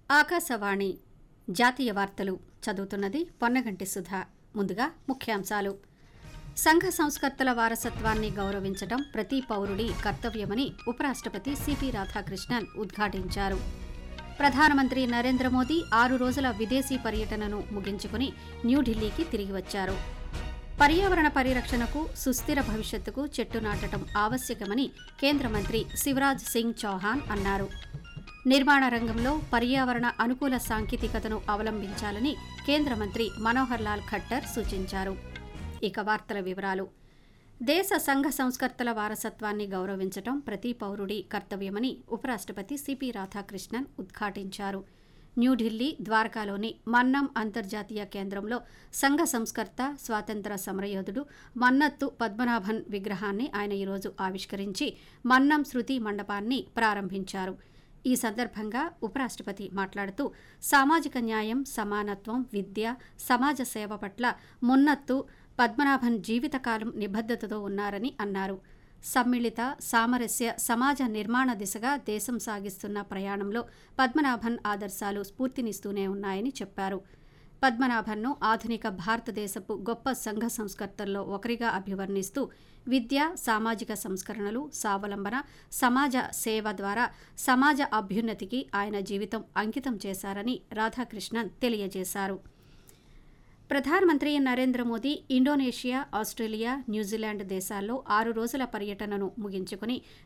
ఆకాశవాణి జాతీయ వార్తలు చదువుతున్నది పొన్నగంటి సుధా ముందుగా ముఖ్యాంశాలు సంఘ సంస్కర్తల వారసత్వాన్ని గౌరవించడం ప్రతి పౌరుడి కర్తవ్యమని ఉపరాష్ట్రపతి సిపి రాధాకృష్ణన్ ఉద్ఘాటించారు ప్రధానమంత్రి నరేంద్ర మోదీ ఆరు రోజుల విదేశీ పర్యటనను ముగించుకుని న్యూఢిల్లీకి తిరిగి వచ్చారు పర్యావరణ పరిరక్షణకు సుస్థిర భవిష్యత్తుకు చెట్టు నాటడం ఆవశ్యకమని కేంద్ర మంత్రి శివరాజ్ సింగ్ చౌహాన్ అన్నారు నిర్మాణ రంగంలో పర్యావరణ అనుకూల సాంకేతికతను అవలంబించాలని కేంద్ర మంత్రి మనోహర్ లాల్ ఖట్టర్ సూచించారు ఇక వార్తల వివరాలు దేశ సంఘ సంస్కర్తల వారసత్వాన్ని గౌరవించడం ప్రతి పౌరుడి కర్తవ్యమని ఉపరాష్ట్రపతి సిపి రాధాకృష్ణన్ ఉద్ఘాటించారు న్యూఢిల్లీ ద్వారకాలోని మన్నం అంతర్జాతీయ కేంద్రంలో సంఘ సంస్కర్త స్వాతంత్ర సమరయోధుడు మన్నత్తు పద్మనాభన్ విగ్రహాన్ని ఆయన ఈరోజు ఆవిష్కరించి మన్నం శృతి మండపాన్ని ప్రారంభించారు ఈ సందర్భంగా ఉపరాష్ట్రపతి మాట్లాడుతూ సామాజిక న్యాయం సమానత్వం విద్య సమాజ సేవ పట్ల మున్నత్తు పద్మనాభన్ జీవితకాలం నిబద్ధతతో ఉన్నారని అన్నారు సమ్మిళిత సామరస్య సమాజ నిర్మాణ దిశగా దేశం సాగిస్తున్న ప్రయాణంలో పద్మనాభన్ ఆదర్శాలు స్ఫూర్తినిస్తూనే ఉన్నాయని చెప్పారు పద్మనాభన్ను ఆధునిక భారతదేశపు గొప్ప సంఘ సంస్కర్తల్లో ఒకరిగా అభివర్ణిస్తూ విద్య సామాజిక సంస్కరణలు స్వావలంబన సమాజ సేవ ద్వారా సమాజ అభ్యున్నతికి ఆయన జీవితం అంకితం చేశారని రాధాకృష్ణన్ తెలియజేశారు ప్రధానమంత్రి Narendra Modi Indonesia Australia New Zealand దేశాల్లో ఆరు రోజుల పర్యటనను ముగించుకుని